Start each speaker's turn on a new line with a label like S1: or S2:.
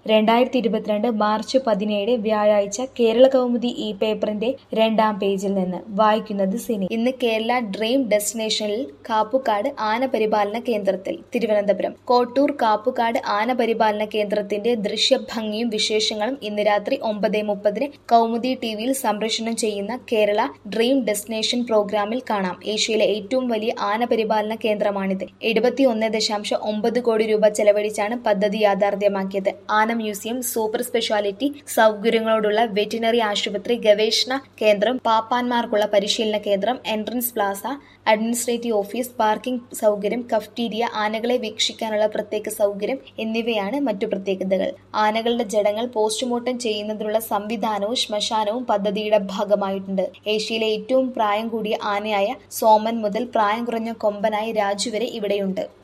S1: രണ്ടായിരത്തി ഇരുപത്തിരണ്ട് മാർച്ച് പതിനേഴ് വ്യാഴാഴ്ച കേരള കൗമുദി ഈ പേപ്പറിന്റെ രണ്ടാം പേജിൽ നിന്ന് വായിക്കുന്നത് സിനി ഇന്ന് കേരള ഡ്രീം ഡെസ്റ്റിനേഷനിൽ കാപ്പുകാട് ആന പരിപാലന കേന്ദ്രത്തിൽ തിരുവനന്തപുരം കോട്ടൂർ കാപ്പുകാട് ആന പരിപാലന കേന്ദ്രത്തിന്റെ ദൃശ്യഭംഗിയും വിശേഷങ്ങളും ഇന്ന് രാത്രി ഒമ്പത് മുപ്പതിന് കൗമുദി ടിവിയിൽ സംപ്രേഷണം ചെയ്യുന്ന കേരള ഡ്രീം ഡെസ്റ്റിനേഷൻ പ്രോഗ്രാമിൽ കാണാം ഏഷ്യയിലെ ഏറ്റവും വലിയ ആന പരിപാലന കേന്ദ്രമാണിത് എഴുപത്തിയൊന്ന് ദശാംശം ഒമ്പത് കോടി രൂപ ചെലവഴിച്ചാണ് പദ്ധതി യാഥാർത്ഥ്യമാക്കിയത് ആന മ്യൂസിയം സൂപ്പർ സ്പെഷ്യാലിറ്റി സൗകര്യങ്ങളോടുള്ള വെറ്റിനറി ആശുപത്രി ഗവേഷണ കേന്ദ്രം പാപ്പാന്മാർക്കുള്ള പരിശീലന കേന്ദ്രം entrance plaza administrative office parking സൗകര്യം കഫ്റ്റീരിയ ആനകളെ വീക്ഷിക്കാനുള്ള പ്രത്യേക സൗകര്യം എന്നിവയാണ് മറ്റു പ്രത്യേകതകൾ ആനകളുടെ ജഡങ്ങൾ പോസ്റ്റ്മോർട്ടം ചെയ്യുന്നതിനുള്ള സംവിധാനവും ശ്മശാനവും പദ്ധതിയുടെ ഭാഗമായിട്ടുണ്ട് ഏഷ്യയിലെ ഏറ്റവും പ്രായം കൂടിയ ആനയായ സോമൻ മുതൽ പ്രായം കുറഞ്ഞ കൊമ്പനായ രാജു വരെ ഇവിടെയുണ്ട്